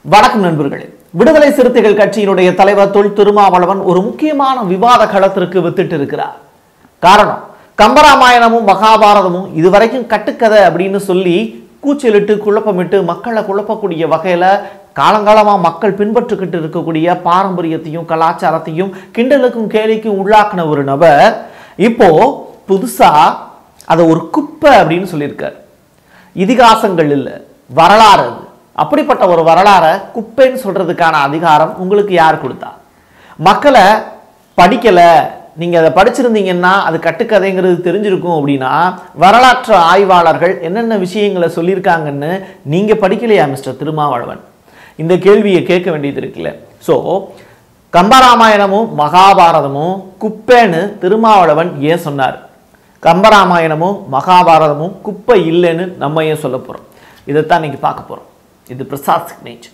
வணக்கம் நண்பர்களே விடுதலை சிறுத்தைகள் கட்சியினுடைய தலைவர் தொல் திருமாவளவன் ஒரு முக்கியமான விவாத களத்திற்கு வித்திட்டு இருக்கிறார் காரணம் கம்பராமாயணமும் மகாபாரதமும் இதுவரைக்கும் கட்டுக்கதை அப்படின்னு சொல்லி கூச்சலிட்டு குழப்பமிட்டு மக்களை குழப்பக்கூடிய வகையில காலங்காலமா மக்கள் பின்பற்றிக்கிட்டு இருக்கக்கூடிய பாரம்பரியத்தையும் கலாச்சாரத்தையும் கிண்டலுக்கும் கேலிக்கும் உள்ளாக்குன ஒரு நபர் இப்போ புதுசா அதை ஒரு குப்பை அப்படின்னு சொல்லியிருக்காரு இதிகாசங்கள் இல்லை வரலாறு அது அப்படிப்பட்ட ஒரு வரலாறை குப்பைன்னு சொல்றதுக்கான அதிகாரம் உங்களுக்கு யார் கொடுத்தா மக்களை படிக்கல நீங்க அதை படிச்சிருந்தீங்கன்னா அது கட்டுக்கதைங்கிறது தெரிஞ்சிருக்கும் அப்படின்னா வரலாற்று ஆய்வாளர்கள் என்னென்ன விஷயங்களை சொல்லியிருக்காங்கன்னு நீங்க படிக்கலையா மிஸ்டர் திருமாவளவன் இந்த கேள்வியை கேட்க வேண்டியது இருக்குல்ல ஸோ கம்பராமாயணமும் மகாபாரதமும் குப்பைன்னு திருமாவளவன் ஏன் சொன்னார் கம்பராமாயணமும் மகாபாரதமும் குப்பை இல்லைன்னு நம்ம ஏன் சொல்ல போகிறோம் இதைத்தான் இன்னைக்கு பார்க்க போகிறோம் இது பிரசாத் சிக்னேச்சர்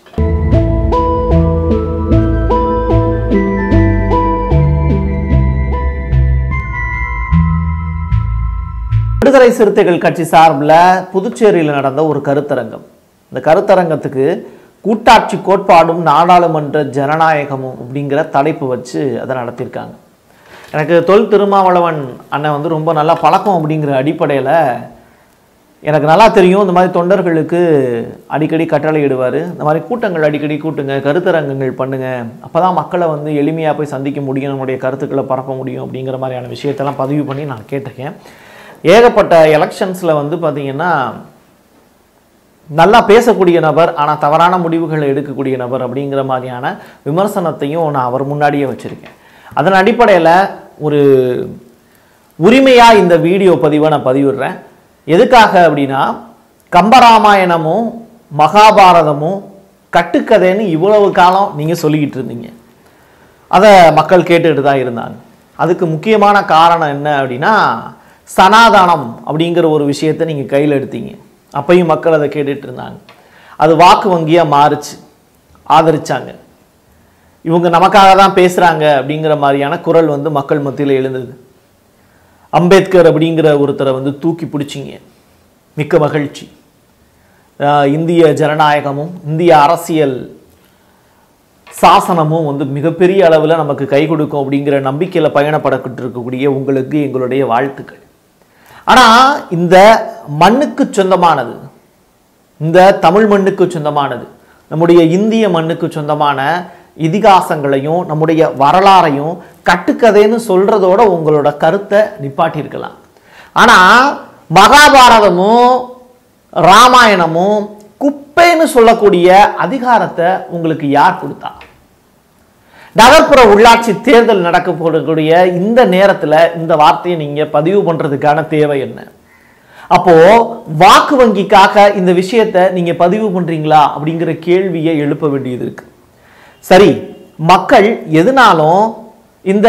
விடுதலை சிறுத்தைகள் கட்சி சார்பில் புதுச்சேரியில் நடந்த ஒரு கருத்தரங்கம் இந்த கருத்தரங்கத்துக்கு கூட்டாட்சி கோட்பாடும் நாடாளுமன்ற ஜனநாயகமும் அப்படிங்கிற தலைப்பு வச்சு அதை நடத்தியிருக்காங்க எனக்கு தொல் திருமாவளவன் அண்ணன் வந்து ரொம்ப நல்லா பழக்கம் அப்படிங்கிற அடிப்படையில் எனக்கு நல்லா தெரியும் இந்த மாதிரி தொண்டர்களுக்கு அடிக்கடி கட்டளை இடுவார் இந்த மாதிரி கூட்டங்கள் அடிக்கடி கூட்டுங்க கருத்தரங்கங்கள் பண்ணுங்க அப்போ தான் மக்களை வந்து எளிமையாக போய் சந்திக்க முடியும் நம்முடைய கருத்துக்களை பரப்ப முடியும் அப்படிங்கிற மாதிரியான விஷயத்தெல்லாம் பதிவு பண்ணி நான் கேட்டிருக்கேன் ஏகப்பட்ட எலெக்ஷன்ஸில் வந்து பார்த்திங்கன்னா நல்லா பேசக்கூடிய நபர் ஆனால் தவறான முடிவுகளை எடுக்கக்கூடிய நபர் அப்படிங்கிற மாதிரியான விமர்சனத்தையும் நான் அவர் முன்னாடியே வச்சுருக்கேன் அதன் அடிப்படையில் ஒரு உரிமையாக இந்த வீடியோ பதிவை நான் பதிவிடுறேன் எதுக்காக அப்படின்னா கம்பராமாயணமும் மகாபாரதமும் கட்டுக்கதைன்னு இவ்வளவு காலம் நீங்கள் சொல்லிக்கிட்டு இருந்தீங்க அதை மக்கள் கேட்டுட்டு தான் இருந்தாங்க அதுக்கு முக்கியமான காரணம் என்ன அப்படின்னா சனாதனம் அப்படிங்கிற ஒரு விஷயத்தை நீங்கள் கையில் எடுத்தீங்க அப்பையும் மக்கள் அதை கேட்டுட்டு இருந்தாங்க அது வாக்கு வங்கியாக மாறுச்சு ஆதரிச்சாங்க இவங்க நமக்காக தான் பேசுகிறாங்க அப்படிங்கிற மாதிரியான குரல் வந்து மக்கள் மத்தியில் எழுந்தது அம்பேத்கர் அப்படிங்கிற ஒருத்தரை வந்து தூக்கி பிடிச்சிங்க மிக்க மகிழ்ச்சி ஆஹ் இந்திய ஜனநாயகமும் இந்திய அரசியல் சாசனமும் வந்து மிகப்பெரிய அளவில் நமக்கு கை கொடுக்கும் அப்படிங்கிற நம்பிக்கையில் பயணப்படக்கிட்டு இருக்கக்கூடிய உங்களுக்கு எங்களுடைய வாழ்த்துக்கள் ஆனால் இந்த மண்ணுக்கு சொந்தமானது இந்த தமிழ் மண்ணுக்கு சொந்தமானது நம்முடைய இந்திய மண்ணுக்கு சொந்தமான இதிகாசங்களையும் நம்முடைய வரலாறையும் கட்டுக்கதைன்னு சொல்றதோட உங்களோட கருத்தை நிப்பாட்டியிருக்கலாம் ஆனால் மகாபாரதமும் ராமாயணமும் குப்பைன்னு சொல்லக்கூடிய அதிகாரத்தை உங்களுக்கு யார் கொடுத்தா நகர்ப்புற உள்ளாட்சி தேர்தல் நடக்க போடக்கூடிய இந்த நேரத்தில் இந்த வார்த்தையை நீங்க பதிவு பண்றதுக்கான தேவை என்ன அப்போ வாக்கு வங்கிக்காக இந்த விஷயத்தை நீங்க பதிவு பண்றீங்களா அப்படிங்கிற கேள்வியை எழுப்ப வேண்டியது இருக்கு சரி மக்கள் எதுனாலும் இந்த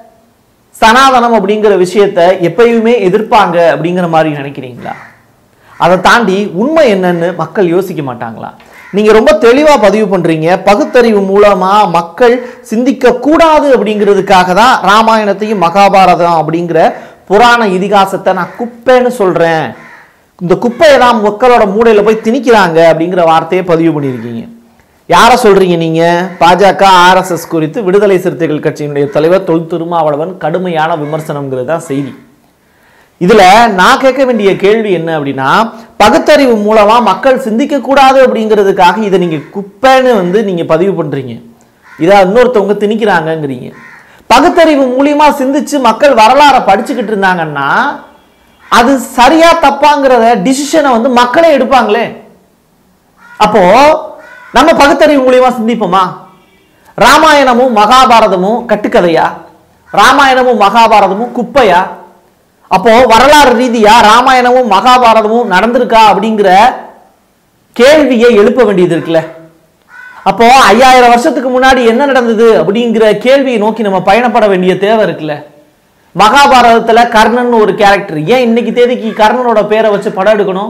சனாதனம் அப்படிங்கிற விஷயத்தை எப்பயுமே எதிர்ப்பாங்க அப்படிங்கிற மாதிரி நினைக்கிறீங்களா அதை தாண்டி உண்மை என்னன்னு மக்கள் யோசிக்க மாட்டாங்களா நீங்க ரொம்ப தெளிவா பதிவு பண்றீங்க பகுத்தறிவு மூலமா மக்கள் சிந்திக்க கூடாது அப்படிங்கிறதுக்காக தான் ராமாயணத்தையும் மகாபாரதம் அப்படிங்கிற புராண இதிகாசத்தை நான் குப்பைன்னு சொல்றேன் இந்த குப்பையை தான் மக்களோட மூளையில போய் திணிக்கிறாங்க அப்படிங்கிற வார்த்தையை பதிவு பண்ணியிருக்கீங்க யாரை சொல்றீங்க நீங்க பாஜக ஆர்எஸ்எஸ் குறித்து விடுதலை சிறுத்தைகள் கட்சியினுடைய தலைவர் தொல் திருமாவளவன் கடுமையான விமர்சனம்ங்கிறது தான் செய்தி இதுல நான் கேட்க வேண்டிய கேள்வி என்ன அப்படின்னா பகுத்தறிவு மூலமா மக்கள் சிந்திக்க கூடாது அப்படிங்கிறதுக்காக இதை நீங்க குப்பைன்னு வந்து நீங்க பதிவு பண்றீங்க இதை இன்னொருத்தவங்க திணிக்கிறாங்கங்கிறீங்க பகுத்தறிவு மூலியமா சிந்திச்சு மக்கள் வரலாறை படிச்சுக்கிட்டு இருந்தாங்கன்னா அது சரியா தப்பாங்கிறத டிசிஷனை வந்து மக்களே எடுப்பாங்களே அப்போ நம்ம பகுத்தறிவு மூலியமா சிந்திப்போமா ராமாயணமும் மகாபாரதமும் கட்டுக்கதையா ராமாயணமும் மகாபாரதமும் குப்பையா அப்போ வரலாறு ரீதியா ராமாயணமும் மகாபாரதமும் நடந்திருக்கா அப்படிங்கிற கேள்வியை எழுப்ப வேண்டியது இருக்குல்ல அப்போ ஐயாயிரம் வருஷத்துக்கு முன்னாடி என்ன நடந்தது அப்படிங்கிற கேள்வியை நோக்கி நம்ம பயணப்பட வேண்டிய தேவை இருக்குல்ல மகாபாரதத்துல கர்ணன் ஒரு கேரக்டர் ஏன் இன்னைக்கு தேதிக்கு கர்ணனோட பேரை வச்சு படம் எடுக்கணும்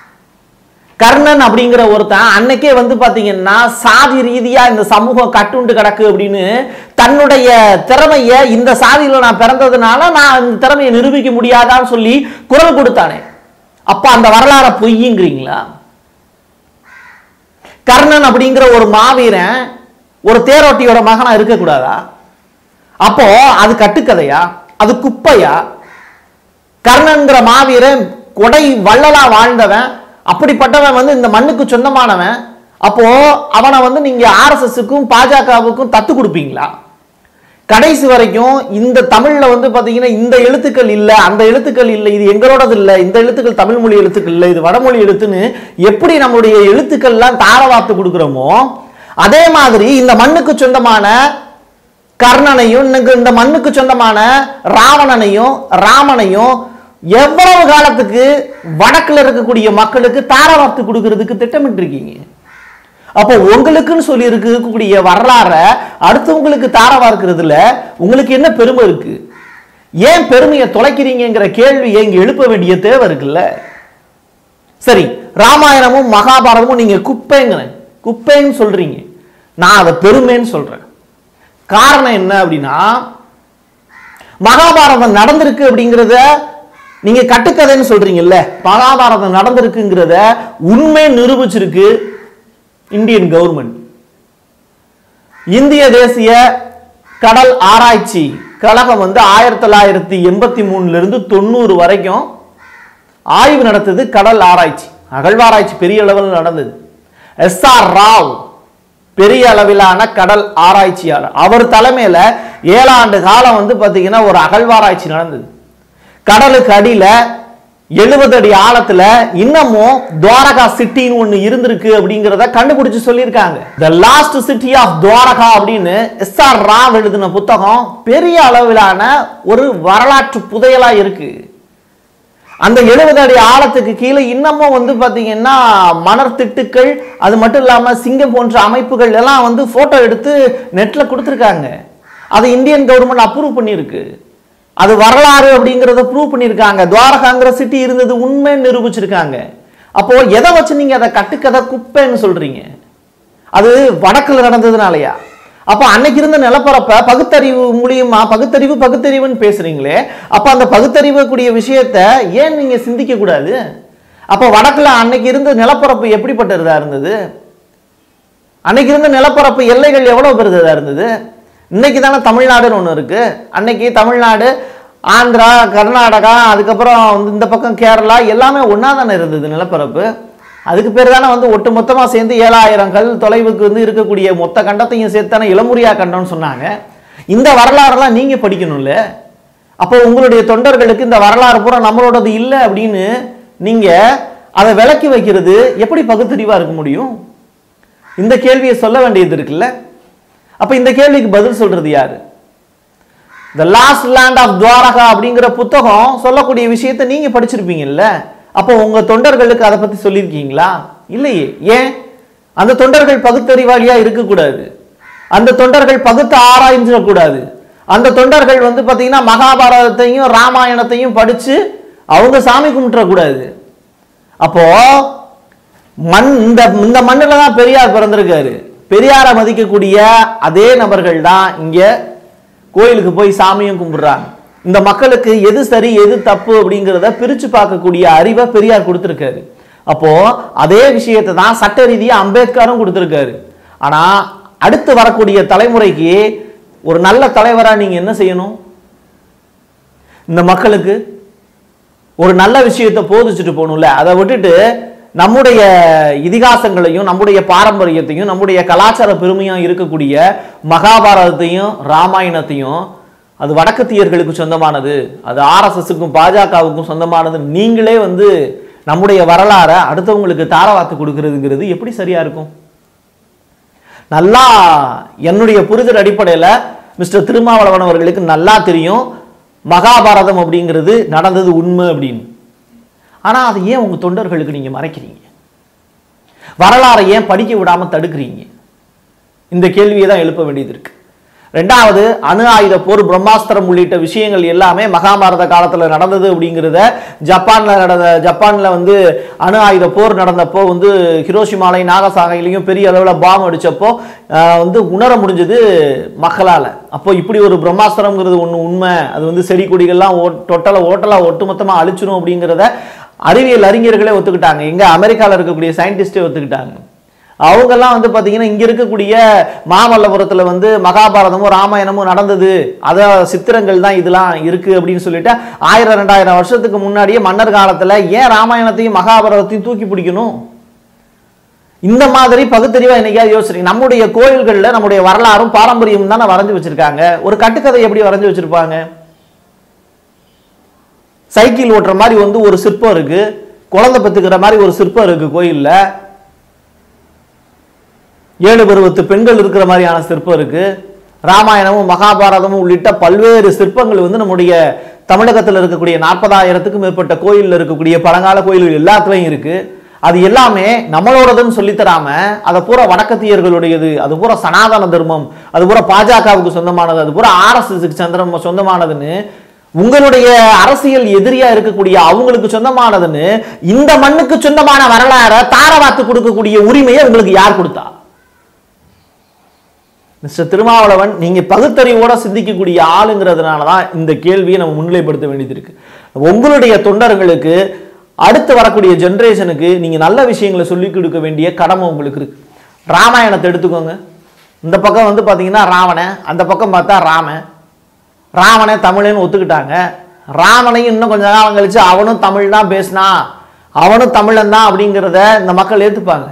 கர்ணன் அப்படிங்கிற ஒருத்தன் அன்னைக்கே வந்து பாத்தீங்கன்னா சாதி ரீதியா இந்த சமூகம் கட்டுண்டு கிடக்கு அப்படின்னு தன்னுடைய திறமைய இந்த சாதியில நான் பிறந்ததுனால நான் இந்த திறமையை நிரூபிக்க முடியாதான்னு சொல்லி குரல் கொடுத்தானே அப்ப அந்த வரலாற பொய்யுங்கிறீங்களா கர்ணன் அப்படிங்கிற ஒரு மாவீரன் ஒரு தேரோட்டியோட மகனா இருக்கக்கூடாதா அப்போ அது கட்டுக்கதையா அது குப்பையா கர்ணன்கிற மாவீரன் கொடை வள்ளலா வாழ்ந்தவன் அப்படிப்பட்டவன் வந்து இந்த மண்ணுக்கு சொந்தமானவன் அப்போ அவனை வந்து நீங்க ஆர்எஸ்எஸ்க்கும் பாஜகவுக்கும் தத்து கொடுப்பீங்களா கடைசி வரைக்கும் இந்த தமிழ்ல வந்து பாத்தீங்கன்னா இந்த எழுத்துக்கள் இல்ல அந்த எழுத்துக்கள் இல்ல இது எங்களோடது இல்ல இந்த எழுத்துக்கள் தமிழ் மொழி எழுத்துக்கள் இல்ல இது வடமொழி எழுத்துன்னு எப்படி நம்முடைய எழுத்துக்கள்லாம் தாரவாத்து கொடுக்குறோமோ அதே மாதிரி இந்த மண்ணுக்கு சொந்தமான கர்ணனையும் இன்னைக்கு இந்த மண்ணுக்கு சொந்தமான ராவணனையும் ராமனையும் எவ்வளவு காலத்துக்கு வடக்குல இருக்கக்கூடிய மக்களுக்கு தாரவாத்து கொடுக்கறதுக்கு திட்டமிட்டு இருக்கீங்க அப்போ உங்களுக்குன்னு சொல்லி இருக்கக்கூடிய வரலாற அடுத்தவங்களுக்கு தாரவா இருக்கிறதுல உங்களுக்கு என்ன பெருமை இருக்கு ஏன் பெருமையை தொலைக்கிறீங்கிற கேள்வியை இங்க எழுப்ப வேண்டிய தேவை இருக்குல்ல சரி ராமாயணமும் மகாபாரதமும் நீங்க குப்பைங்கிறேன் குப்பைன்னு சொல்றீங்க நான் அதை பெருமைன்னு சொல்றேன் காரணம் என்ன அப்படின்னா மகாபாரதம் நடந்திருக்கு அப்படிங்கிறத நீங்க கட்டுக்கதைன்னு சொல்றீங்கல்ல மகாபாரதம் நடந்திருக்குங்கிறத உண்மை நிரூபிச்சிருக்கு இந்தியன் கவர்மெண்ட் இந்திய தேசிய கடல் ஆராய்ச்சி கழகம் வந்து ஆயிரத்தி தொள்ளாயிரத்தி எண்பத்தி மூணுல இருந்து தொண்ணூறு வரைக்கும் ஆய்வு நடத்தது கடல் ஆராய்ச்சி அகழ்வாராய்ச்சி பெரிய அளவில் நடந்தது எஸ் ஆர் ராவ் பெரிய அளவிலான கடல் ஆராய்ச்சியாளர் அவர் தலைமையில ஏழாண்டு காலம் வந்து பாத்தீங்கன்னா ஒரு அகழ்வாராய்ச்சி நடந்தது கடலுக்கு அடியில எழுபது அடி ஆழத்துல இன்னமும் துவாரகா சிட்டின்னு ஒண்ணு இருந்திருக்கு அப்படிங்கிறத கண்டுபிடிச்சு சொல்லியிருக்காங்க the lost city of Dwarka அப்படின்னு எஸ் ஆர் ராவ் எழுதின புத்தகம் பெரிய அளவிலான ஒரு வரலாற்று புதையலா இருக்கு அந்த எழுபது அடி ஆழத்துக்கு கீழே இன்னமும் வந்து பாத்தீங்கன்னா மணர் திட்டுக்கள் அது மட்டும் இல்லாம சிங்கம் போன்ற அமைப்புகள் எல்லாம் வந்து போட்டோ எடுத்து நெட்ல கொடுத்துருக்காங்க அதை இந்தியன் கவர்மெண்ட் அப்ரூவ் பண்ணியிருக்கு அது வரலாறு அப்படிங்கறத ப்ரூவ் பண்ணியிருக்காங்க துவாரகாங்கிற சிட்டி இருந்தது உண்மைன்னு நிரூபிச்சிருக்காங்க அப்போ எதை வச்சு நீங்க அதை கட்டுக்கதை குப்பைன்னு சொல்றீங்க அது வடக்குல நடந்ததுனாலயா அப்போ அன்னைக்கு இருந்த நிலப்பரப்ப பகுத்தறிவு மூலியமா பகுத்தறிவு பகுத்தறிவுன்னு பேசுறீங்களே அப்ப அந்த பகுத்தறிவு கூடிய விஷயத்த ஏன் நீங்க சிந்திக்க கூடாது அப்போ வடக்குல அன்னைக்கு இருந்த நிலப்பரப்பு எப்படிப்பட்டதா இருந்தது அன்னைக்கு இருந்த நிலப்பரப்பு எல்லைகள் எவ்வளவு பெருதா இருந்தது இன்னைக்கு தானே தமிழ்நாடுன்னு ஒன்று இருக்கு அன்னைக்கு தமிழ்நாடு ஆந்திரா கர்நாடகா அதுக்கப்புறம் வந்து இந்த பக்கம் கேரளா எல்லாமே ஒன்றா தானே இருந்தது நிலப்பரப்பு அதுக்கு பேர் தானே வந்து ஒட்டு மொத்தமாக சேர்ந்து ஏழாயிரம் கல் தொலைவுக்கு வந்து இருக்கக்கூடிய மொத்த கண்டத்தையும் சேர்த்து தானே இளமுரியா கண்டம்னு சொன்னாங்க இந்த வரலாறுலாம் நீங்கள் படிக்கணும்ல அப்போ உங்களுடைய தொண்டர்களுக்கு இந்த வரலாறு பூரா நம்மளோடது இல்லை அப்படின்னு நீங்கள் அதை விளக்கி வைக்கிறது எப்படி பகுத்தறிவாக இருக்க முடியும் இந்த கேள்வியை சொல்ல வேண்டியது இருக்குல்ல அப்ப இந்த கேள்விக்கு பதில் சொல்றது யாரு the lost land of Dwarka அப்படிங்கிற புத்தகம் சொல்லக்கூடிய விஷயத்தை நீங்க படிச்சிருப்பீங்கல்ல அப்போ உங்க தொண்டர்களுக்கு அதை பத்தி சொல்லியிருக்கீங்களா இல்லையே ஏன் அந்த தொண்டர்கள் பகுத்தறிவாளியா இருக்கக்கூடாது அந்த தொண்டர்கள் பகுத்து ஆராய்ஞ்சிடக்கூடாது அந்த தொண்டர்கள் வந்து பாத்தீங்கன்னா மகாபாரதத்தையும் ராமாயணத்தையும் படிச்சு அவங்க சாமி கும்பிட்டுறக்கூடாது அப்போ மண் இந்த இந்த மண்ணில் தான் பெரியார் பிறந்திருக்காரு பெரியாரை மதிக்கக்கூடிய அதே நபர்கள் தான் இங்க கோயிலுக்கு போய் சாமியும் கும்பிடுறாங்க இந்த மக்களுக்கு எது சரி எது தப்பு அப்படிங்கிறத பிரிச்சு பார்க்கக்கூடிய அறிவை பெரியார் கொடுத்துருக்காரு அப்போ அதே விஷயத்தை தான் சட்ட ரீதியா அம்பேத்கரும் கொடுத்துருக்காரு ஆனா அடுத்து வரக்கூடிய தலைமுறைக்கு ஒரு நல்ல தலைவரா நீங்க என்ன செய்யணும் இந்த மக்களுக்கு ஒரு நல்ல விஷயத்தை போதிச்சுட்டு போகணும்ல அதை விட்டுட்டு நம்முடைய இதிகாசங்களையும் நம்முடைய பாரம்பரியத்தையும் நம்முடைய கலாச்சார பெருமையும் இருக்கக்கூடிய மகாபாரதத்தையும் ராமாயணத்தையும் அது வடக்கத்தியர்களுக்கு சொந்தமானது அது ஆர்எஸ்எஸ்க்கும் பாஜகவுக்கும் சொந்தமானது நீங்களே வந்து நம்முடைய வரலாறை அடுத்தவங்களுக்கு தாரவாத்து கொடுக்கறதுங்கிறது எப்படி சரியா இருக்கும் நல்லா என்னுடைய புரிதல் அடிப்படையில் மிஸ்டர் திருமாவளவன் அவர்களுக்கு நல்லா தெரியும் மகாபாரதம் அப்படிங்கிறது நடந்தது உண்மை அப்படின்னு ஆனால் அதை ஏன் உங்கள் தொண்டர்களுக்கு நீங்கள் மறைக்கிறீங்க வரலாறை ஏன் படிக்க விடாமல் தடுக்கிறீங்க இந்த கேள்வியை தான் எழுப்ப வேண்டியது இருக்கு ரெண்டாவது அணு ஆயுத போர் பிரம்மாஸ்திரம் உள்ளிட்ட விஷயங்கள் எல்லாமே மகாபாரத காலத்தில் நடந்தது அப்படிங்கிறத ஜப்பானில் நடந்த ஜப்பானில் வந்து அணு ஆயுத போர் நடந்தப்போ வந்து ஹிரோஷிமாலை நாகசாகையிலையும் பெரிய அளவில் பாம் அடிச்சப்போ ஆஹ், வந்து உணர முடிஞ்சது மக்களால் அப்போ இப்படி ஒரு பிரம்மாஸ்திரம்ங்கிறது ஒன்று உண்மை அது வந்து செடி கொடிகள்லாம் ஓ டொட்டலாக ஓட்டலாக ஒட்டுமொத்தமாக அழிச்சிரும் அப்படிங்கிறத அறிவியல் அறிஞர்களே ஒத்துக்கிட்டாங்க எங்க அமெரிக்காவில் இருக்கக்கூடிய சயின்டிஸ்டே ஒத்துக்கிட்டாங்க அவங்கெல்லாம் வந்து பார்த்தீங்கன்னா இங்கே இருக்கக்கூடிய மாமல்லபுரத்தில் வந்து மகாபாரதமும் ராமாயணமும் நடந்தது அத சித்திரங்கள் தான் இதெல்லாம் இருக்கு அப்படின்னு சொல்லிட்டு ஆயிரம் ரெண்டாயிரம் வருஷத்துக்கு முன்னாடியே மன்னர் காலத்தில் ஏன் ராமாயணத்தையும் மகாபாரதத்தையும் தூக்கி பிடிக்கணும் இந்த மாதிரி பகுத்தறிவா என்னைக்காவது யோசிச்சிருக்கீங்க நம்முடைய கோயில்களில் நம்முடைய வரலாறும் பாரம்பரியமும் தானே வரைஞ்சு வச்சிருக்காங்க ஒரு கட்டுக்கதை எப்படி வரைஞ்சு வச்சிருப்பாங்க சைக்கிள் ஓட்டுற மாதிரி வந்து ஒரு சிற்பம் இருக்கு குழந்தை பெத்துக்கிற மாதிரி ஒரு சிற்பம் இருக்கு கோயில்ல ஏழு பருவத்து பெண்கள் இருக்கிற மாதிரியான சிற்பம் இருக்கு ராமாயணமும் மகாபாரதமும் உள்ளிட்ட பல்வேறு சிற்பங்கள் வந்து நம்முடைய தமிழகத்தில் இருக்கக்கூடிய நாற்பதாயிரத்துக்கும் மேற்பட்ட கோயிலில் இருக்கக்கூடிய பழங்கால கோயில்கள் எல்லாத்துலயும் இருக்கு அது எல்லாமே நம்மளோடதுன்னு சொல்லித் தராம அதை பூரா வடக்கத்தியர்களுடையது அது பூரா சனாதன தர்மம் அது பூரா பாஜகவுக்கு சொந்தமானது அது பூரா ஆர்எஸ்எஸ்க்கு சந்திரம் சொந்தமானதுன்னு உங்களுடைய அரசியல் எதிரியா இருக்கக்கூடிய அவங்களுக்கு சொந்தமானதுன்னு இந்த மண்ணுக்கு சொந்தமான வரலாறை தாரவாத்து கொடுக்கக்கூடிய உரிமையை உங்களுக்கு யார் கொடுத்தா மிஸ்டர் திருமாவளவன் நீங்க பகுத்தறிவோட சிந்திக்கக்கூடிய ஆளுங்கிறதுனால தான் இந்த கேள்வியை நம்ம முன்னிலைப்படுத்த வேண்டியது இருக்கு உங்களுடைய தொண்டர்களுக்கு அடுத்து வரக்கூடிய ஜெனரேஷனுக்கு நீங்க நல்ல விஷயங்களை சொல்லிக் கொடுக்க வேண்டிய கடமை உங்களுக்கு இருக்கு ராமாயணத்தை எடுத்துக்கோங்க இந்த பக்கம் வந்து பாத்தீங்கன்னா ராவணன் அந்த பக்கம் பார்த்தா ராமன் ராவணை தமிழன்னு ஒத்துக்கிட்டாங்க ராமனையும் இன்னும் கொஞ்ச காலம் கழிச்சு அவனும் தமிழ் தான் பேசினான் அவனும் தமிழன் தான் அப்படிங்கிறத இந்த மக்கள் ஏத்துப்பாங்க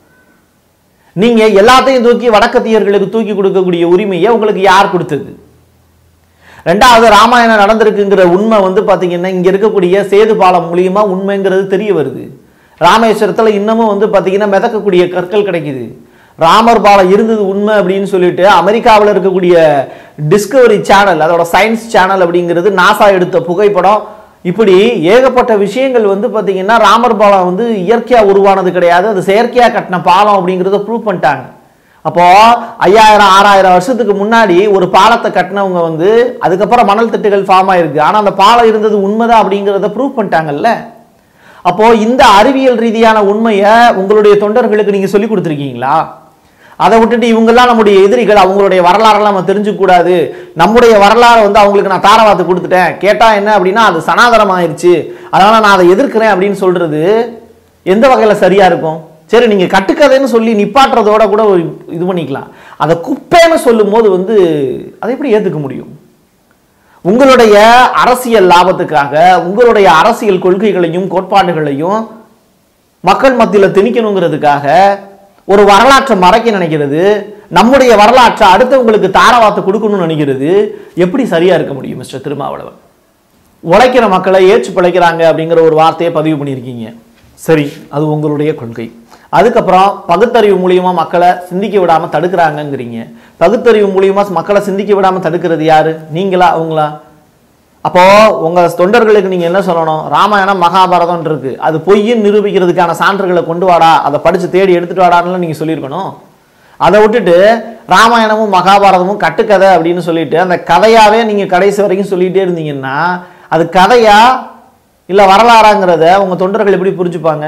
நீங்க எல்லாத்தையும் தூக்கி வடக்கத்தியர்களுக்கு தூக்கி கொடுக்கக்கூடிய உரிமையை உங்களுக்கு யார் கொடுத்தது ரெண்டாவது ராமாயணம் நடந்திருக்குங்கிற உண்மை வந்து பாத்தீங்கன்னா இங்க இருக்கக்கூடிய சேது பாலம் மூலியமா உண்மைங்கிறது தெரிய வருது ராமேஸ்வரத்துல இன்னமும் வந்து பாத்தீங்கன்னா மிதக்கக்கூடிய கற்கள் கிடைக்குது ராமர் பாலம் இருந்தது உண்மை அப்படின்னு சொல்லிட்டு அமெரிக்காவில் இருக்கக்கூடிய டிஸ்கவரி சேனல் அதோட சயின்ஸ் சேனல் அப்படிங்கிறது நாசா எடுத்த புகைப்படம் இப்படி ஏகப்பட்ட விஷயங்கள் வந்து பார்த்தீங்கன்னா ராமர் பாலம் வந்து இயற்கையாக உருவானது கிடையாது அது செயற்கையாக கட்டின பாலம் அப்படிங்கிறத ப்ரூவ் பண்ணிட்டாங்க அப்போ ஐயாயிரம் ஆறாயிரம் வருஷத்துக்கு முன்னாடி ஒரு பாலத்தை கட்டினவங்க வந்து அதுக்கப்புறம் மணல் திட்டுகள் ஃபார்ம் ஆயிருக்கு ஆனால் அந்த பாலம் இருந்தது உண்மைதான் அப்படிங்கிறத ப்ரூவ் பண்ணிட்டாங்கல்ல அப்போ இந்த அறிவியல் ரீதியான உண்மையை உங்களுடைய தொண்டர்களுக்கு நீங்க சொல்லி கொடுத்துருக்கீங்களா அதை விட்டுட்டு இவங்கெல்லாம் நம்முடைய எதிரிகள் அவங்களுடைய வரலாறெல்லாம் நம்ம தெரிஞ்சுக்க கூடாது நம்முடைய வரலாறு வந்து அவங்களுக்கு நான் தாரவாத்து கொடுத்துட்டேன் கேட்டா என்ன அப்படின்னா அது சனாதனம் ஆயிடுச்சு அதனால நான் அதை எதிர்க்கிறேன் அப்படின்னு சொல்றது எந்த வகையில சரியா இருக்கும் சரி நீங்க கட்டுக்கதைன்னு சொல்லி நிப்பாட்டுறதோட கூட ஒரு இது பண்ணிக்கலாம் அதை குப்பைன்னு சொல்லும் போது வந்து அதை எப்படி ஏத்துக்க முடியும் உங்களுடைய அரசியல் லாபத்துக்காக உங்களுடைய அரசியல் கொள்கைகளையும் கோட்பாடுகளையும் மக்கள் மத்தியில் திணிக்கணுங்கிறதுக்காக ஒரு வரலாற்றை மறைக்க நினைக்கிறது நம்முடைய வரலாற்றை அடுத்தவங்களுக்கு தாரவாத்து கொடுக்கணும்னு நினைக்கிறது எப்படி சரியா இருக்க முடியும் மிஸ்டர் திருமாவளவன் உழைக்கிற மக்களை ஏற்று பிழைக்கிறாங்க அப்படிங்கிற ஒரு வார்த்தையை பதிவு பண்ணியிருக்கீங்க சரி அது உங்களுடைய கொள்கை அதுக்கப்புறம் பகுத்தறிவு மூலியமா மக்களை சிந்திக்க விடாம தடுக்கிறாங்கங்கிறீங்க பகுத்தறிவு மூலியமா மக்களை சிந்திக்க விடாம தடுக்கிறது யாரு நீங்களா அவங்களா அப்போ உங்க தொண்டர்களுக்கு நீங்க என்ன சொல்லணும் ராமாயணம் மகாபாரதம் இருக்கு அது பொய்ன்னு நிரூபிக்கிறதுக்கான சான்றுகளை கொண்டு வாடா அதை படிச்சு தேடி எடுத்துட்டு வாடான்னு நீங்க சொல்லியிருக்கணும் அதை விட்டுட்டு ராமாயணமும் மகாபாரதமும் கட்டுக்கதை அப்படின்னு சொல்லிட்டு அந்த கதையாவே நீங்க கடைசி வரைக்கும் சொல்லிட்டே இருந்தீங்கன்னா அது கதையா இல்ல வரலாறாங்கிறத உங்க தொண்டர்கள் எப்படி புரிஞ்சுப்பாங்க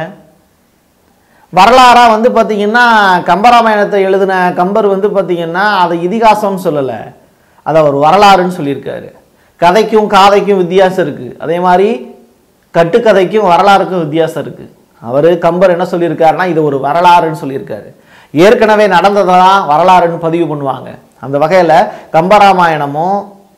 வரலாறா வந்து பார்த்தீங்கன்னா கம்பராமாயணத்தை எழுதின கம்பர் வந்து பார்த்தீங்கன்னா அதை இதிகாசம்னு சொல்லலை அதை ஒரு வரலாறுன்னு சொல்லியிருக்காரு கதைக்கும் காதைக்கும் வித்தியாசம் இருக்குது அதே மாதிரி கட்டுக்கதைக்கும் வரலாறுக்கும் வித்தியாசம் இருக்குது அவர் கம்பர் என்ன சொல்லியிருக்காருன்னா இது ஒரு வரலாறுன்னு சொல்லியிருக்காரு ஏற்கனவே நடந்ததை தான் வரலாறுன்னு பதிவு பண்ணுவாங்க அந்த வகையில் கம்பராமாயணமும்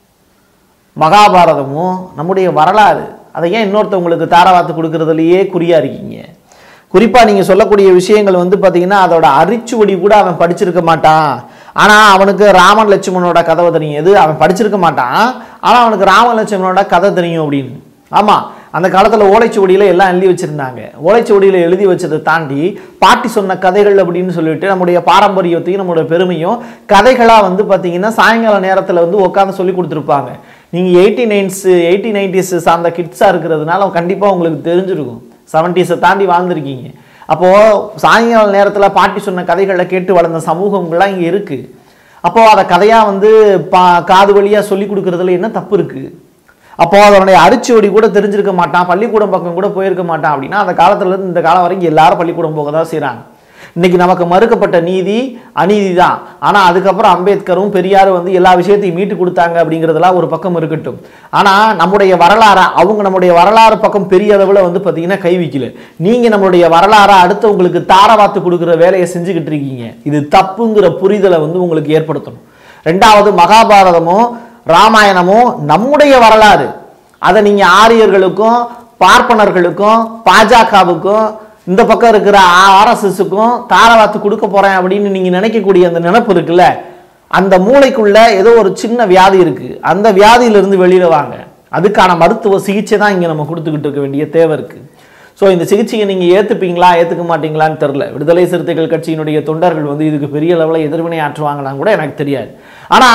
மகாபாரதமும் நம்முடைய வரலாறு அதை ஏன் இன்னொருத்தவங்களுக்கு தாரவாத்து கொடுக்கறதுலையே குறியா இருக்கீங்க குறிப்பாக நீங்கள் சொல்லக்கூடிய விஷயங்கள் வந்து பார்த்தீங்கன்னா அதோட அரிச்சுவடி கூட அவன் படிச்சிருக்க மாட்டான் ஆனால் அவனுக்கு ராமன் லட்சுமணனோட கதவை தெரியும் எது அவன் படிச்சிருக்க மாட்டான் ஆனால் அவனுக்கு ராமன் லட்சுமணனோட கதை தெரியும் அப்படின்னு ஆமாம் அந்த காலத்தில் ஓலைச்சுவடியில் எல்லாம் எழுதி வச்சுருந்தாங்க ஓலைச்சுவடியில் எழுதி வச்சதை தாண்டி பாட்டி சொன்ன கதைகள் அப்படின்னு சொல்லிட்டு நம்முடைய பாரம்பரியத்தையும் நம்முடைய பெருமையும் கதைகளாக வந்து பார்த்தீங்கன்னா சாயங்கால நேரத்தில் வந்து உட்காந்து சொல்லி கொடுத்துருப்பாங்க நீங்கள் எயிட்டி நைன்ஸ் எயிட்டி நைன்டிஸ் சார்ந்த கிட்ஸாக இருக்கிறதுனால கண்டிப்பாக உங்களுக்கு தெரிஞ்சிருக்கும் செவன்ட்டீஸை தாண்டி வாழ்ந்திருக்கீங்க அப்போது சாயங்கால நேரத்தில் பாட்டி சொன்ன கதைகளை கேட்டு வளர்ந்த சமூகங்கள்லாம் இங்கே இருக்குது அப்போது அதை கதையாக வந்து பா காது வழியாக சொல்லி கொடுக்குறதுல என்ன தப்பு இருக்குது அப்போ அதனுடைய அரிச்சுவடி கூட தெரிஞ்சிருக்க மாட்டான் பள்ளிக்கூடம் பக்கம் கூட போயிருக்க மாட்டான் அப்படின்னா அந்த காலத்துல இருந்து இந்த காலம் வரைக்கும் எல்லாரும் பள்ளிக்கூடம் போக தான் செய்கிறாங்க இன்னைக்கு நமக்கு மறுக்கப்பட்ட நீதி அநீதி தான் ஆனால் அதுக்கப்புறம் அம்பேத்கரும் பெரியாரும் வந்து எல்லா விஷயத்தையும் மீட்டு கொடுத்தாங்க அப்படிங்கிறதெல்லாம் ஒரு பக்கம் இருக்கட்டும் ஆனால் நம்முடைய வரலாறை அவங்க நம்முடைய வரலாறு பக்கம் பெரிய அளவில் வந்து பார்த்தீங்கன்னா கை வைக்கல நீங்கள் நம்மளுடைய வரலாறை அடுத்தவங்களுக்கு தாரவாத்து கொடுக்குற வேலையை செஞ்சுக்கிட்டு இருக்கீங்க இது தப்புங்கிற புரிதலை வந்து உங்களுக்கு ஏற்படுத்தணும் ரெண்டாவது மகாபாரதமும் ராமாயணமும் நம்முடைய வரலாறு அதை நீங்கள் ஆரியர்களுக்கும் பார்ப்பனர்களுக்கும் பாஜகவுக்கும் இந்த பக்கம் இருக்கிற ஆர்எஸ்எஸ்க்கும் தாரவாத்து கொடுக்க போறேன் அப்படின்னு நீங்க நினைக்கக்கூடிய அந்த நினைப்பு இருக்குல்ல அந்த மூளைக்குள்ள ஏதோ ஒரு சின்ன வியாதி இருக்கு அந்த வியாதியிலிருந்து வெளியில வாங்க அதுக்கான மருத்துவ சிகிச்சை தான் இங்க நம்ம கொடுத்துக்கிட்டு இருக்க வேண்டிய தேவை இருக்கு ஸோ இந்த சிகிச்சையை நீங்க ஏத்துப்பீங்களா ஏத்துக்க மாட்டீங்களான்னு தெரில விடுதலை சிறுத்தைகள் கட்சியினுடைய தொண்டர்கள் வந்து இதுக்கு பெரிய லெவலில் எதிர்வினை ஆற்றுவாங்களான்னு கூட எனக்கு தெரியாது ஆனா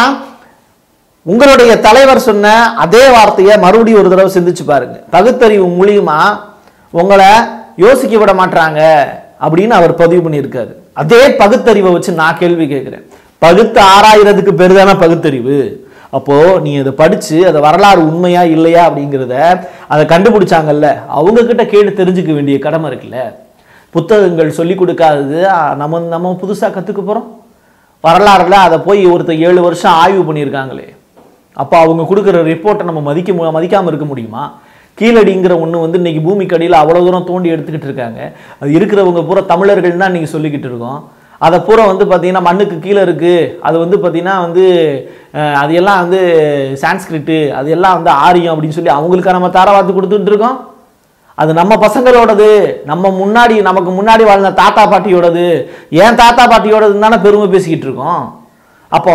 உங்களுடைய தலைவர் சொன்ன அதே வார்த்தையை மறுபடியும் ஒரு தடவை சிந்திச்சு பாருங்க பகுத்தறிவு மூலியமா உங்களை யோசிக்க விட மாட்டாங்க அப்படின்னு அவர் பதிவு பண்ணியிருக்காரு அதே பகுத்தறிவை வச்சு நான் கேள்வி கேட்கிறேன் பகுத்து ஆராயிரத்துக்கு பேர் தானே பகுத்தறிவு அப்போ நீ அதை படிச்சு அதை வரலாறு உண்மையா இல்லையா அப்படிங்கிறத அதை கண்டுபிடிச்சாங்கல்ல அவங்க கிட்ட கேட்டு தெரிஞ்சுக்க வேண்டிய கடமை இருக்குல்ல புத்தகங்கள் சொல்லி கொடுக்காதது ஆ, நம்ம நம்ம புதுசா கத்துக்க போறோம் வரலாறுல அதை போய் ஒருத்தர் ஏழு வருஷம் ஆய்வு பண்ணியிருக்காங்களே அப்போ அவங்க கொடுக்குற ரிப்போர்ட்டை நம்ம மதிக்க மு- மதிக்காம இருக்க முடியுமா கீழடிங்கிற ஒன்று வந்து இன்னைக்கு பூமிக்கு அடியில் அவ்வளோ தூரம் தோண்டி எடுத்துக்கிட்டு இருக்காங்க அது இருக்கிறவங்க பூரா தமிழர்கள் தான் இன்னைக்கு சொல்லிக்கிட்டு இருக்கோம் அதை பூரா வந்து பார்த்தீங்கன்னா மண்ணுக்கு கீழே இருக்குது அது வந்து பார்த்தீங்கன்னா வந்து அஹ், அது எல்லாம் வந்து சான்ஸ்கிரிட்டு அது எல்லாம் வந்து ஆரியம் அப்படின்னு சொல்லி அவங்களுக்கு நம்ம தாரவாத்து கொடுத்துட்டு இருக்கோம் அது நம்ம பசங்களோடது நம்ம முன்னாடி நமக்கு முன்னாடி வாழ்ந்த தாத்தா பாட்டியோடது ஏன் தாத்தா பாட்டியோடதுன்னு தானே பெருமை பேசிக்கிட்டு இருக்கோம் அப்போ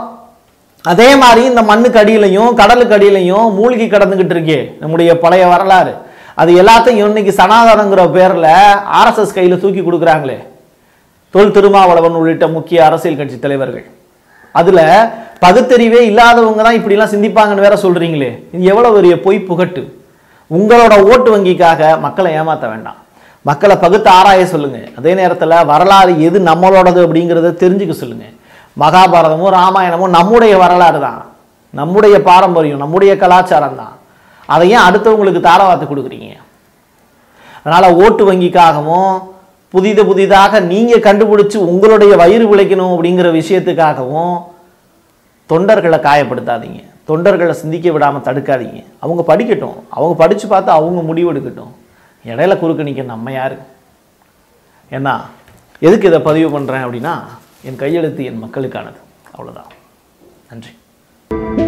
அதே மாதிரி இந்த மண்ணுக்கு அடியிலையும் கடலுக்கு அடியிலையும் மூழ்கி கடந்துகிட்டு இருக்கே நம்முடைய பழைய வரலாறு அது எல்லாத்தையும் இன்னைக்கு சனாதனங்கிற பேர்ல ஆர்எஸ்எஸ் கையில தூக்கி கொடுக்குறாங்களே தொல் திருமாவளவன் உள்ளிட்ட முக்கிய அரசியல் கட்சி தலைவர்கள் அதுல பகுத்தறிவே இல்லாதவங்க தான் இப்படிலாம் சிந்திப்பாங்கன்னு வேற சொல்றீங்களே இது எவ்வளவு பெரிய பொய் புகட்டு உங்களோட ஓட்டு வங்கிக்காக மக்களை ஏமாத்த வேண்டாம் மக்களை பகுத்து ஆராய சொல்லுங்க அதே நேரத்துல வரலாறு எது நம்மளோடது அப்படிங்கிறத தெரிஞ்சுக்க சொல்லுங்க மகாபாரதமும் ராமாயணமும் நம்முடைய வரலாறு தான் நம்முடைய பாரம்பரியம் நம்முடைய கலாச்சாரம் தான் அதை ஏன் அடுத்தவங்களுக்கு தாரவாத்து கொடுக்குறீங்க அதனால ஓட்டு வங்கிக்காகவும் புதிது புதிதாக நீங்க கண்டுபிடிச்சு உங்களுடைய வயிறு விளைக்கணும் அப்படிங்கிற விஷயத்துக்காகவும் தொண்டர்களை காயப்படுத்தாதீங்க தொண்டர்களை சிந்திக்க விடாம தடுக்காதீங்க அவங்க படிக்கட்டும் அவங்க படிச்சு பார்த்து அவங்க முடிவெடுக்கட்டும் இடையில குறுக்க நிற்க நம்ம யாரு ஏன்னா எதுக்கு இதை பதிவு பண்றேன் அப்படின்னா என் கையெழுத்து என் மக்களுக்கானது அவ்வளவுதான் நன்றி